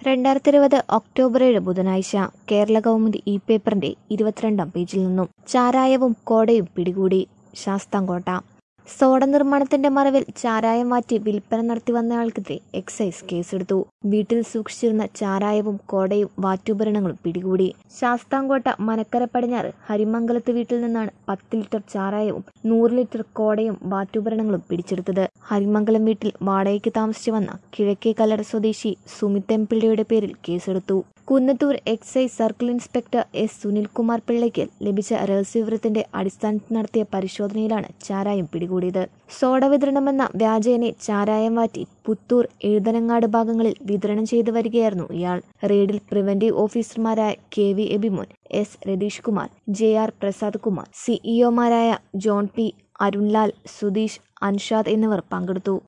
രണ്ടായിരത്തി ഇരുപത് ഒക്ടോബർ ഏഴ് ബുധനാഴ്ച കേരള കൗമുദി ഇ പേപ്പറിന്റെ ഇരുപത്തിരണ്ടാം പേജിൽ നിന്നും ചാരായവും കോടയും പിടികൂടി ശാസ്താംകോട്ട സോഡ നിർമ്മാണത്തിന്റെ മറവിൽ ചാരായം മാറ്റി വിൽപ്പന നടത്തി വന്നയാൾക്കെതിരെ എക്സൈസ് കേസെടുത്തു വീട്ടിൽ സൂക്ഷിച്ചിരുന്ന ചാരായവും കോടയും വാറ്റുപകരണങ്ങളും പിടികൂടി ശാസ്താംകോട്ട മനക്കര പടിഞ്ഞാറ് ഹരിമംഗലത്ത് വീട്ടിൽ നിന്നാണ് പത്ത് ലിറ്റർ ചാരായവും നൂറ് ലിറ്റർ കോടയും വാറ്റുപകരണങ്ങളും പിടിച്ചെടുത്തത് ഹരിമംഗലം വീട്ടിൽ വാടകയ്ക്ക് താമസിച്ചു വന്ന കിഴക്കേ കല്ലട സ്വദേശി സുമിത് എം പിള്ളയുടെ പേരിൽ കേസെടുത്തു Kunnathur excise circle inspector S Sunilkumar പിള്ളയ്ക്ക് ലഭിച്ച രഹസ്യവിവരത്തിന്റെ അടിസ്ഥാനത്തിൽ നടത്തിയ പരിശോധനയിലാണ് ചാരായം പിടികൂടിയത് സോഡ വിതരണമെന്ന വ്യാജേനെ ചാരായം വാറ്റി പുത്തൂർ എഴുതനങ്ങാട് ഭാഗങ്ങളിൽ വിതരണം ചെയ്തു വരികയായിരുന്നു ഇയാൾ റെയ്ഡിൽ പ്രിവന്റീവ് ഓഫീസർമാരായ K V Abimon S Ratheesh Kumar J R Prasad Kumar സിഇഒമാരായ ജോൺ പി അരുൺലാൽ സുധീഷ് അൻഷാദ് എന്നിവർ പങ്കെടുത്തു